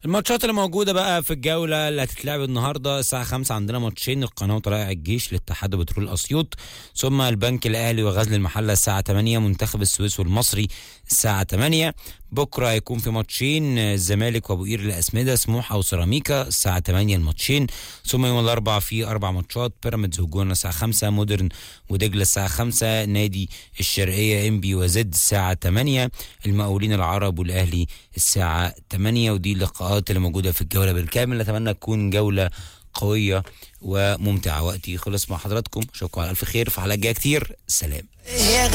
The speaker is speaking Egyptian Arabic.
الماتشات اللي موجودة بقى في الجولة اللي هتتلعب النهاردة الساعة 5 عندنا ماتشين القناة وطلائع الجيش الاتحاد وبترول أسيوط ثم البنك الأهلي وغزل المحلة الساعة 8 منتخب السويس والمصري الساعة 8 بكرة هيكون في ماتشين الزمالك وأبو قير الأسمدة سموحة وسيراميكا الساعة 8 الماتشين ثم يوم الأربعاء في أربع ماتشات بيراميدز وجونا الساعة 5 مودرن ودجلة الساعة 5 نادي الشرقية إنبي وزد الساعة 8 المقاولين العرب والأهلي الساعة 8 ودي اللقاءات اللي موجودة في الجولة بالكامل نتمنى تكون جولة قوية وممتعة وقتي خلص مع حضراتكم أشوفكم على ألف خير في حلقة جاية كتير سلام